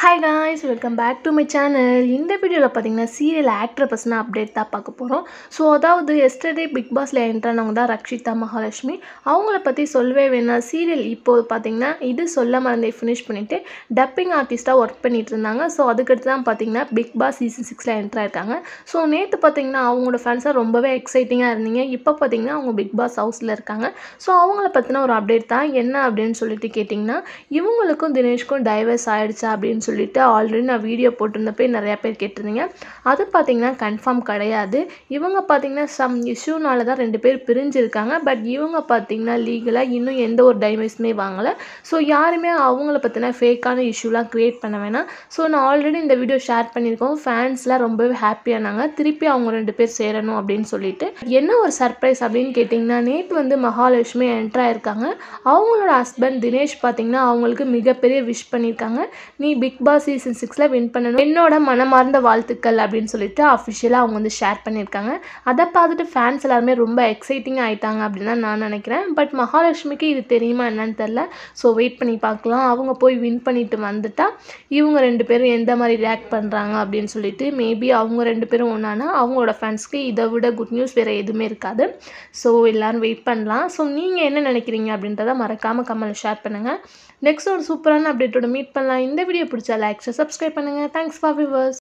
hi guys welcome back to my channel இந்த வீடியோவில் பார்த்தீங்கன்னா சீரியல் ஆக்டர் பர்சனாக அப்டேட் தான் பார்க்க போகிறோம் ஸோ அதாவது எஸ்டர்டே பிக் பாஸில் என்ட்ரானவங்க தான் ரக்ஷிதா மகாலட்சுமி அவங்கள பற்றி சொல்லவே வேணாம் சீரியல் இப்போது பார்த்தீங்கன்னா இது சொல்ல மறந்தே ஃபினிஷ் பண்ணிவிட்டு டப்பிங் ஆர்டிஸ்ட்டாக ஒர்க் பண்ணிட்டு இருந்தாங்க ஸோ அதுக்கடுத்து தான் பார்த்தீங்கன்னா பிக் பாஸ் சீசன் சிக்ஸில் என்ட்ரு இருக்காங்க ஸோ நேற்று பார்த்தீங்கன்னா அவங்களோட ஃபேன்ஸாக ரொம்பவே எக்ஸைட்டிங்காக இருந்தீங்க இப்போ பார்த்தீங்கன்னா அவங்க பிக் பாஸ் ஹவுஸில் இருக்காங்க ஸோ அவங்கள பற்றின ஒரு அப்டேட் தான் என்ன அப்படின்னு சொல்லிட்டு கேட்டிங்கன்னா இவங்களுக்கும் தினேஷ்க்கும் டைவர்ஸ் ஆயிடுச்சா அப்படின்னு சொல்லிட்டு ஆல்ரெடி நான் வீடியோ போட்டிருந்தப்பே நிறையா பேர் கேட்டிருந்தீங்க அது பார்த்தீங்கன்னா கன்ஃபார்ம் கிடையாது இவங்க பார்த்தீங்கன்னா சம் இஷ்யூனால தான் ரெண்டு பேர் பிரிஞ்சிருக்காங்க பட் இவங்க பார்த்தீங்கன்னா லீகலாக இன்னும் எந்த ஒரு டைவர்ஸுமே வாங்கலை ஸோ யாருமே அவங்கள பற்றின ஃபேக்கான இஷ்யூலாம் க்ரியேட் பண்ண வேணாம் ஸோ நான் ஆல்ரெடி இந்த வீடியோ ஷேர் பண்ணியிருக்கோம் ஃபேன்ஸ்லாம் ரொம்பவே ஹாப்பியானாங்க திருப்பி அவங்க ரெண்டு பேர் சேரணும் அப்படின்னு சொல்லிட்டு என்ன ஒரு சர்ப்ரைஸ் அப்படின்னு கேட்டிங்கன்னா நேற்று வந்து மகாலட்சுமி என்ட்ரு ஆயிருக்காங்க அவங்களோட ஹஸ்பண்ட் தினேஷ் பார்த்தீங்கன்னா அவங்களுக்கு மிகப்பெரிய விஷ் பண்ணியிருக்காங்க நீ பிக் பாஸ் சீசன் சிக்ஸில் வின் பண்ணணும் என்னோட மனமார்ந்த வாழ்த்துக்கள் அப்படின்னு சொல்லிட்டு அஃபிஷியலாக அவங்க வந்து ஷேர் பண்ணியிருக்காங்க அதை பார்த்துட்டு ஃபேன்ஸ் எல்லாருமே ரொம்ப எக்ஸைட்டிங் ஆயிட்டாங்க அப்படின்னு தான் நான் நினைக்கிறேன் பட் மகாலட்சுமிக்கு இது தெரியுமா என்னன்னு தெரில ஸோ வெயிட் பண்ணி பார்க்கலாம் அவங்க போய் வின் பண்ணிட்டு வந்துட்டா இவங்க ரெண்டு பேரும் எந்த மாதிரி ரியாக்ட் பண்ணுறாங்க அப்படின்னு சொல்லிட்டு மேபி அவங்க ரெண்டு பேரும் ஒன்றானா அவங்களோட ஃபேன்ஸ்க்கு இதை விட குட் நியூஸ் வேறு எதுவுமே இருக்காது ஸோ எல்லோரும் வெயிட் பண்ணலாம் ஸோ நீங்கள் என்ன நினைக்கிறீங்க அப்படின்றத மறக்காமல் கமெண்ட் ஷேர் பண்ணுங்கள் நெக்ஸ்ட் ஒரு சூப்பரான அப்டேட்டோட மீட் பண்ணலாம் இந்த வீடியோ பிடிச்சா லைக் சப்ஸ்கிரைப் பண்ணுங்கள் தேங்க்ஸ் ஃபார் விவர்ஸ்